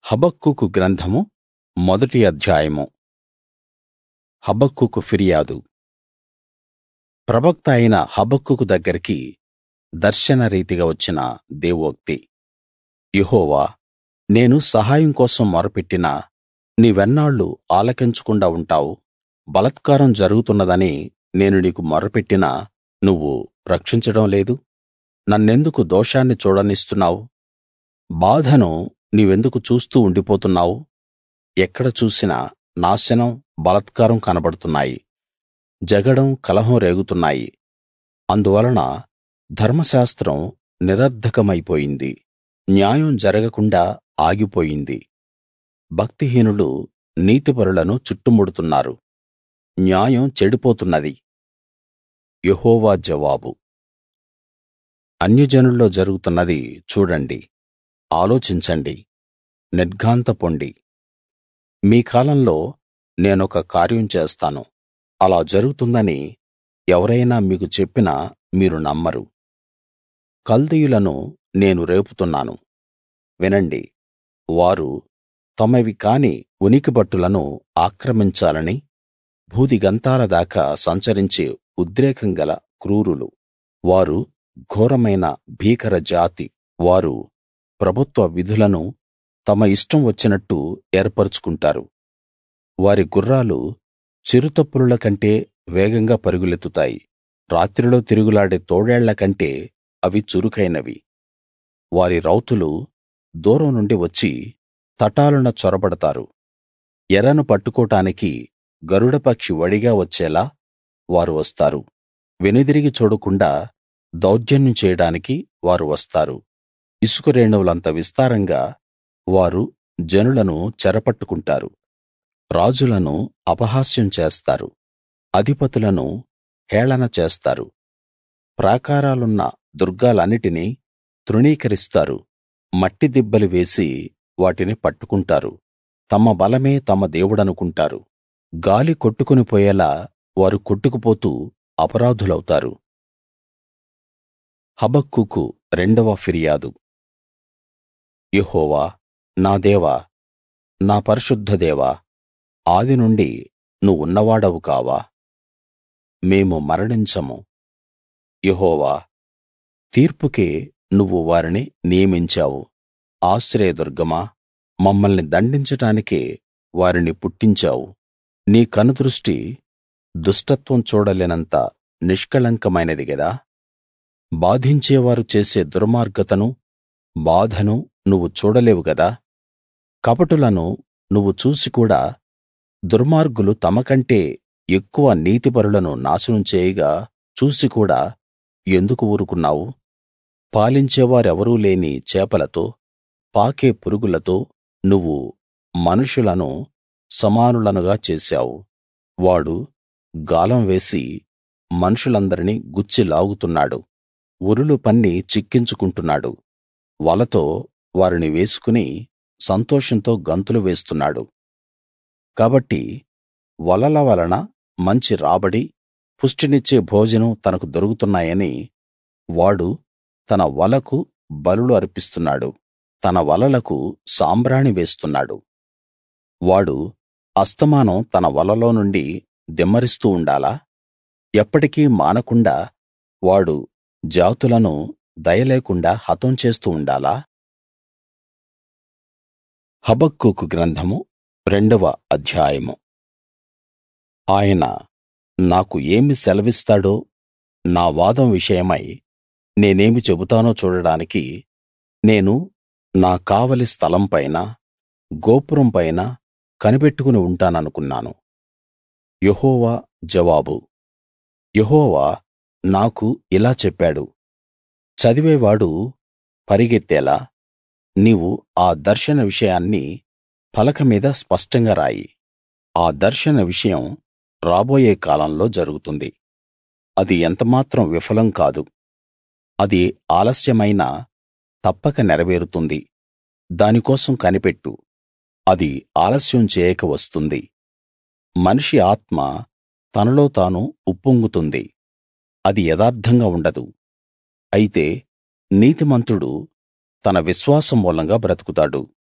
హబక్కూకు గ్రంథము మొదటి అధ్యాయము హబక్కూకు ఫిర్యాదు ప్రవక్త అయిన హబక్కూకు దగ్గరికి దర్శన రీతిగా వచ్చిన దేవోక్తి యెహోవా నేను సహాయం కోసం మొరపెట్టినా నీవెన్నాళ్లు ఆలకించకుండా ఉంటావు బలాత్కారం జరుగుతున్నదని నేను నీకు మొర్రపెట్టినా నువ్వు రక్షించడం లేదు నన్నెందుకు దోషాన్ని చూడనిస్తున్నావు బాధను నీవెందుకు చూస్తూ ఉండిపోతున్నావు ఎక్కడ చూసినా నాశనం బలాత్కారం కనబడుతున్నాయి జగడం కలహం రేగుతున్నాయి అందువలన ధర్మశాస్త్రం నిరర్థకమైపోయింది న్యాయం జరగకుండా ఆగిపోయింది భక్తిహీనులు నీతిపరులను చుట్టుముడుతున్నారు న్యాయం చెడిపోతున్నది యెహోవా జవాబు అన్యజనుల్లో జరుగుతున్నది చూడండి ఆలోచించండి నిర్ఘాంతపొండి మీ కాలంలో నేనొక కార్యం చేస్తాను అలా జరుగుతుందని ఎవరైనా మీకు చెప్పినా మీరు నమ్మరు కల్దీయులను నేను రేపుతున్నాను వినండి వారు తమవి కాని ఉనికిపట్టులను ఆక్రమించాలని భూదిగంతాల దాకా సంచరించే ఉద్రేకం గల క్రూరులు వారు ఘోరమైన భీకర జాతి వారు ప్రభుత్వ విధులను తమ ఇష్టం వచ్చినట్టు ఏర్పరచుకుంటారు వారి గుర్రాలు చిరుతపులుల కంటే వేగంగా పరుగులెత్తుతాయి రాత్రిలో తిరుగులాడే తోడేళ్ల కంటే అవి చురుకైనవి వారి రౌతులు దూరం నుండి వచ్చి తటాలున చొరబడతారు ఎరను పట్టుకోడానికి గరుడపక్షి వడిగా వచ్చేలా వారు వస్తారు వెనుదిరిగి చూడకుండా దౌర్జన్యం చేయడానికి వారు వస్తారు ఇసుక రేణువులంత విస్తారంగా వారు జనులను చెరపట్టుకుంటారు రాజులను అపహాస్యం చేస్తారు అధిపతులను హేళన చేస్తారు ప్రాకారాలున్న దుర్గాలన్నిటినీ తృణీకరిస్తారు మట్టి దిబ్బలు వేసి వాటిని పట్టుకుంటారు తమ బలమే తమ దేవుడనుకుంటారు గాలి కొట్టుకుని పోయేలా వారు కొట్టుకుపోతూ అపరాధులౌతారు హబక్కూకు రెండవ ఫిర్యాదు యెహోవా నా దేవా నా పరిశుద్ధ దేవా ఆదినుండి నువ్వున్నవాడవు కావా మేము మరణించము యెహోవా తీర్పుకే నువ్వు వారిని నియమించావు ఆశ్రయదుర్గమా మమ్మల్ని దండించడానికే వారిని పుట్టించావు నీ కనుదృష్టి దుష్టత్వం చూడలేనంత నిష్కళంకమైనది గదా బాధించేవారు చేసే దుర్మార్గతను బాధను నువ్వు చూడలేవు గదా కపటులను నువ్వు చూసి కూడా దుర్మార్గులు తమకంటే ఎక్కువ నీతిపరులను నాశనం చేయగా చూసి కూడా ఎందుకు ఊరుకున్నావు పాలించేవారెవరూ లేని చేపలతో పాకే పురుగులతో నువ్వు మనుషులను సమానులనుగా చేశావు వాడు గాలం వేసి మనుషులందరినీ గుచ్చి లాగుతున్నాడు ఉరులు పన్ని చిక్కించుకుంటున్నాడు వలతో వారిని వేసుకుని సంతోషంతో గంతులు వేస్తున్నాడు కాబట్టి వలల వలన మంచి రాబడి పుష్టినిచ్చే భోజనం తనకు దొరుకుతున్నాయని వాడు తన వలకు బలులు అర్పిస్తున్నాడు తన వలలకు సాంబ్రాణి వేస్తున్నాడు వాడు అస్తమానం తన వలలో నుండి దిమ్మరిస్తూ ఉండాలా ఎప్పటికీ మానకుండా వాడు జాతులను దయలేకుండా హతం చేస్తూ ఉండాలా హబక్కూకు గ్రంథము రెండవ అధ్యాయము ఆయన నాకు ఏమి సెలవిస్తాడో నా వాదం విషయమై నేనేమి చెబుతానో చూడడానికి నేను నా కావలి స్థలం పైన గోపురం పైన కనిపెట్టుకుని ఉంటాననుకున్నాను యెహోవా జవాబు యెహోవా నాకు ఇలా చెప్పాడు చదివేవాడు పరిగెత్తేలా నీవు ఆ దర్శన విషయాన్ని పలక మీద స్పష్టంగా రాయి ఆ దర్శన విషయం రాబోయే కాలంలో జరుగుతుంది అది ఎంతమాత్రం విఫలం కాదు అది ఆలస్యమైనా తప్పక నెరవేరుతుంది దానికోసం కనిపెట్టు అది ఆలస్యం చేయక వస్తుంది మనిషి ఆత్మ తనలో తాను ఉప్పొంగుతుంది అది యథార్థంగా ఉండదు అయితే నీతిమంతుడు తన విశ్వాసం మూలంగా బ్రతుకుతాడు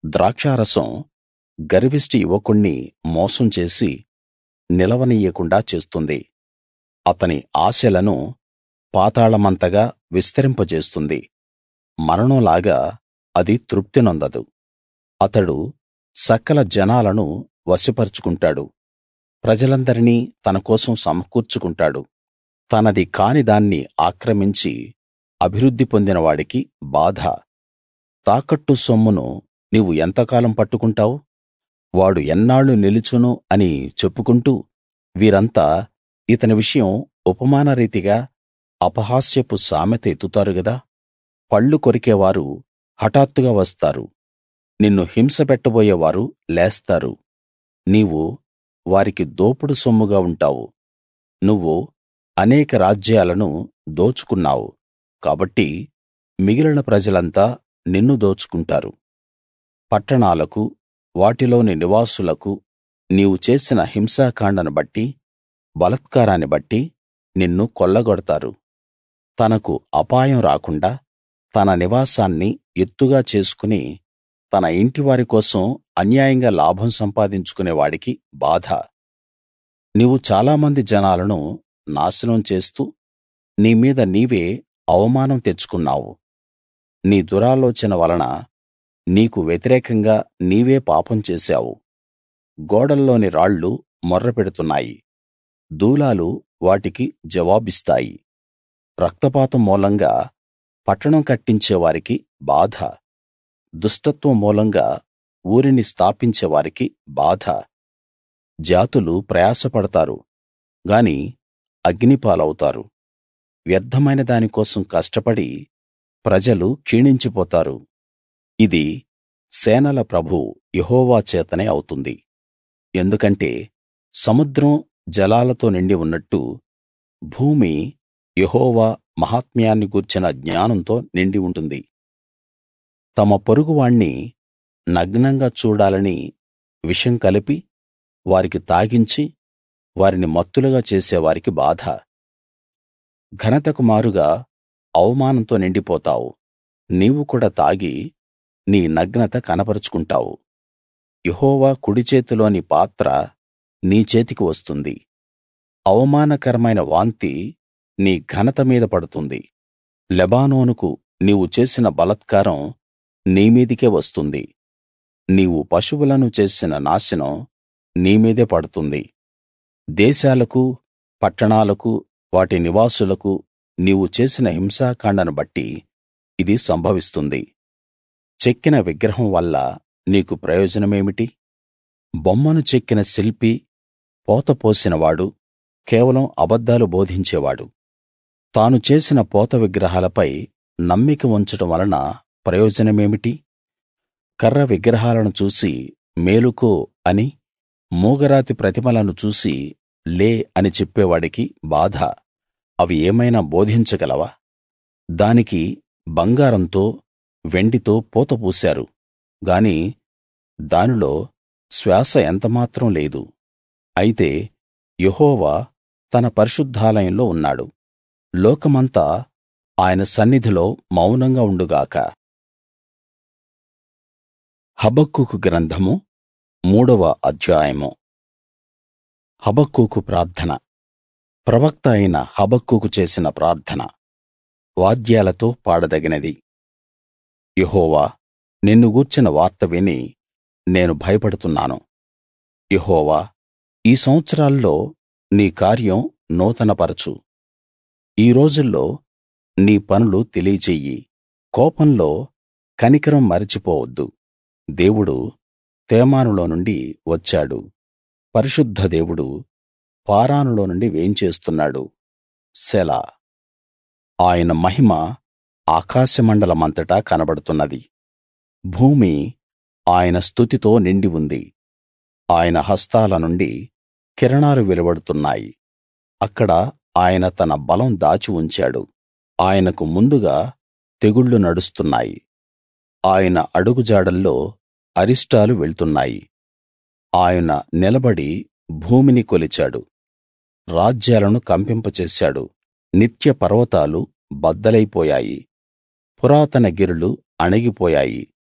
ద్రాక్షారసం గర్విష్టి యువకుణ్ణి మోసం చేసి నిలవనీయకుండా చేస్తుంది అతని ఆశలను పాతాళమంతగా విస్తరింపజేస్తుంది మరణంలాగా అది తృప్తి నొందదు అతడు సకల జనాలను వశపరుచుకుంటాడు ప్రజలందరినీ తన కోసం సమకూర్చుకుంటాడు తనది కాని దాన్ని ఆక్రమించి అభివృద్ధి పొందిన వాడికి బాధ తాకట్టు సొమ్మును నీవు ఎంతకాలం పట్టుకుంటావు వాడు ఎన్నాళ్లు నిలుచును అని చెప్పుకుంటూ వీరంతా ఇతని విషయం ఉపమానరీతిగా అపహాస్యపు సామెత ఎత్తుతారు గదా పళ్ళు కొరికేవారు హఠాత్తుగా వస్తారు నిన్ను హింస పెట్టబోయేవారు లేస్తారు నీవు వారికి దోపుడు సొమ్ముగా ఉంటావు నువ్వు అనేక రాజ్యాలను దోచుకున్నావు కాబట్టి మిగిలిన ప్రజలంతా నిన్ను దోచుకుంటారు పట్టణాలకు వాటిలోని నివాసులకు నీవు చేసిన హింసాకాండను బట్టి బలాత్కారాన్ని బట్టి నిన్ను కొల్లగొడతారు తనకు అపాయం రాకుండా తన నివాసాన్ని ఎత్తుగా చేసుకుని తన ఇంటివారి కోసం అన్యాయంగా లాభం సంపాదించుకునే వాడికి బాధ నీవు చాలామంది జనాలను నాశనం చేస్తూ నీ మీద నీవే అవమానం తెచ్చుకున్నావు నీ దురాలోచన వలన నీకు వ్యతిరేకంగా నీవే పాపం చేశావు గోడల్లోని రాళ్లు మొర్రపెడుతున్నాయి దూలాలు వాటికి జవాబిస్తాయి రక్తపాతం మూలంగా పట్టణం కట్టించే వారికి బాధ దుష్టత్వం మూలంగా ఊరిని స్థాపించే వారికి బాధ జాతులు ప్రయాసపడతారు గాని అగ్నిపాలవుతారు వ్యర్థమైన దాని కోసం కష్టపడి ప్రజలు క్షీణించిపోతారు ఇది సేనల ప్రభువు యెహోవా చేతనే అవుతుంది ఎందుకంటే సముద్రం జలాలతో నిండి ఉన్నట్టు భూమి యెహోవా మహాత్మ్యాన్ని గూర్చిన జ్ఞానంతో నిండి ఉంటుంది తమ పొరుగువాణ్ణి నగ్నంగా చూడాలని విషం కలిపి వారికి తాగించి వారిని మత్తులుగా చేసేవారికి బాధ ఘనతకు మారుగా అవమానంతో నిండిపోతావు నీవు కూడా తాగి నీ నగ్నత కనపరుచుకుంటావు యెహోవా కుడి చేతిలోని పాత్ర నీ చేతికి వస్తుంది అవమానకరమైన వాంతి నీ ఘనత మీద పడుతుంది లెబానోనుకు నీవు చేసిన బలాత్కారం నీ మీదికే వస్తుంది నీవు పశువులను చేసిన నాశనం నీ మీదే పడుతుంది దేశాలకు పట్టణాలకు వాటి నివాసులకు నీవు చేసిన హింసాకాండను బట్టి ఇది సంభవిస్తుంది చెక్కిన విగ్రహం వల్ల నీకు ప్రయోజనమేమిటి బొమ్మను చెక్కిన శిల్పి పోత పోసినవాడు కేవలం అబద్ధాలు బోధించేవాడు తాను చేసిన పోత విగ్రహాలపై నమ్మిక ఉంచడం వలన ప్రయోజనమేమిటి కర్ర విగ్రహాలను చూసి మేలుకో అని మూగరాతి ప్రతిమలను చూసి లే అని చెప్పేవాడికి బాధ అవి ఏమైనా బోధించగలవా దానికి బంగారంతో వెండితో పూత పూశారు గాని దానిలో శ్వాస ఎంతమాత్రం లేదు అయితే యెహోవా తన పరిశుద్ధాలయంలో ఉన్నాడు లోకమంతా ఆయన సన్నిధిలో మౌనంగా ఉండుగాక హబక్కూకు గ్రంథము మూడవ అధ్యాయము హబక్కూకు ప్రార్థన ప్రవక్త అయిన హబక్కూకు చేసిన ప్రార్థన వాద్యాలతో పాడదగినది యెహోవా నిన్ను గూర్చిన వార్త విని నేను భయపడుతున్నాను యెహోవా ఈ సంవత్సరాల్లో నీ కార్యం నూతనపరచు ఈ రోజుల్లో నీ పనులు తెలియచెయ్యి కోపంలో కనికరం మరచిపోవద్దు దేవుడు తేమానులో నుండి వచ్చాడు పరిశుద్ధ దేవుడు పారానులో నుండి వేంచేస్తున్నాడు సెలా ఆయన మహిమ ఆకాశమండలమంతటా కనబడుతున్నది భూమి ఆయన స్తుతితో నిండి ఉంది ఆయన హస్తాల నుండి కిరణాలు వెలువడుతున్నాయి అక్కడ ఆయన తన బలం దాచి ఉంచాడు ఆయనకు ముందుగా తెగుళ్లు నడుస్తున్నాయి ఆయన అడుగుజాడల్లో అరిష్టాలు వెళ్తున్నాయి ఆయన నిలబడి భూమిని కొలిచాడు రాజ్యాలను కంపింపచేశాడు నిత్య పర్వతాలు బద్దలైపోయాయి పురాతన గిరులు అణిగిపోయాయి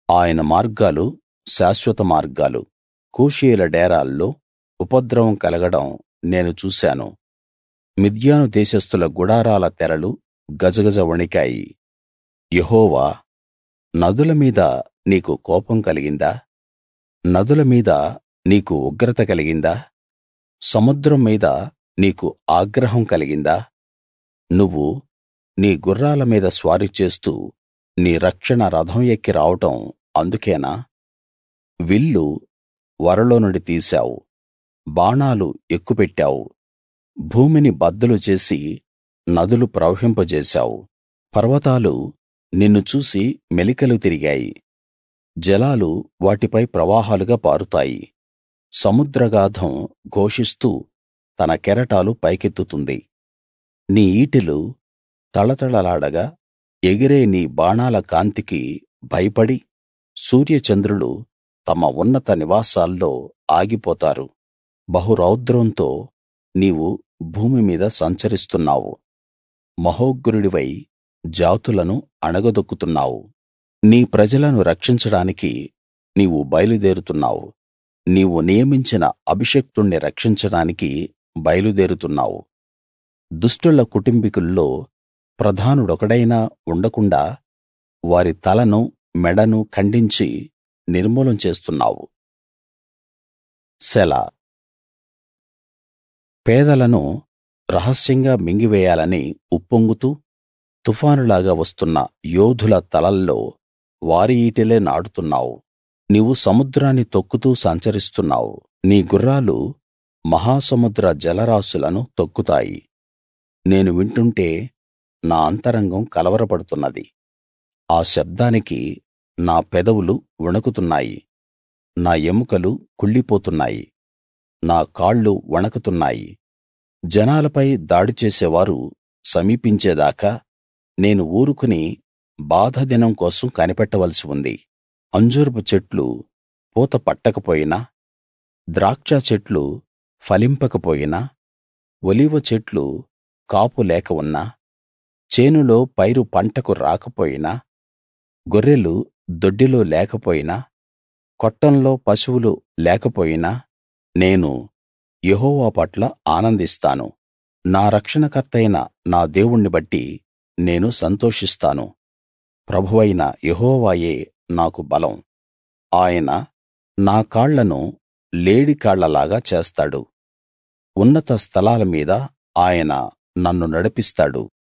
ఆయన మార్గాలు శాశ్వత మార్గాలు కూషీయుల డేరాల్లో ఉపద్రవం కలగడం నేను చూశాను మిద్యాను దేశస్థుల గుడారాల తెరలు గజగజ వణికాయి యెహోవా నదుల మీద నీకు కోపం కలిగిందా నదుల మీద నీకు ఉగ్రత కలిగిందా సముద్రం మీద నీకు ఆగ్రహం కలిగిందా నువ్వు నీ గుర్రాల మీద స్వారీ చేస్తూ నీ రక్షణ రథం ఎక్కి రావడం అందుకేనా విల్లు వరలో నుండి తీశావు బాణాలు ఎక్కుపెట్టావు భూమిని బద్దలు చేసి నదులు ప్రవహింపజేశావు పర్వతాలు నిన్ను చూసి మెలికలు తిరిగాయి జలాలు వాటిపై ప్రవాహాలుగా పారుతాయి సముద్రగాధం ఘోషిస్తూ తన కెరటాలు పైకెత్తుతుంది నీ ఈటెలు తళతళలాడగా ఎగిరే నీ బాణాల కాంతికి భయపడి సూర్యచంద్రులు తమ ఉన్నత నివాసాల్లో ఆగిపోతారు బహురౌద్రంతో నీవు భూమి మీద సంచరిస్తున్నావు మహోగ్రుడివై జాతులను అణగదొక్కుతున్నావు నీ ప్రజలను రక్షించడానికి నీవు బయలుదేరుతున్నావు నీవు నియమించిన అభిషిక్తుణ్ణి రక్షించడానికి బయలుదేరుతున్నావు దుష్టుల కుటుంబికుల్లో ప్రధానుడొకడైనా ఉండకుండా వారి తలను మెడను ఖండించి నిర్మూలం చేస్తున్నావు సెలా పేదలను రహస్యంగా మింగివేయాలని ఉప్పొంగుతూ తుఫానులాగా వస్తున్న యోధుల తలల్లో వారి ఈటెలే నాటుతున్నావు నీవు సముద్రాన్ని తొక్కుతూ సంచరిస్తున్నావు నీ గుర్రాలు మహాసముద్ర జలరాశులను తొక్కుతాయి నేను వింటుంటే నా అంతరంగం కలవరపడుతున్నది ఆ శబ్దానికి నా పెదవులు వణకుతున్నాయి నా ఎముకలు కుళ్ళిపోతున్నాయి నా కాళ్ళు వణకుతున్నాయి జనాలపై దాడి చేసేవారు సమీపించేదాకా నేను ఊరుకుని బాధ దినం కోసం కనిపెట్టవలసి ఉంది అంజూరపు చెట్లు పూత పట్టకపోయినా ద్రాక్ష చెట్లు ఫలింపకపోయినా ఒలీవ చెట్లు కాపు లేక ఉన్నా చేనులో పైరు పంటకు రాకపోయినా గొర్రెలు దొడ్డిలో లేకపోయినా కొట్టంలో పశువులు లేకపోయినా నేను యెహోవా పట్ల ఆనందిస్తాను నా రక్షణకర్తయైన నా దేవుణ్ణి బట్టి నేను సంతోషిస్తాను ప్రభువైన యెహోవాయే నాకు బలం ఆయన నా కాళ్లను లేడి కాళ్లలాగా చేస్తాడు ఉన్నత స్థలాల మీద ఆయన నన్ను నడిపిస్తాడు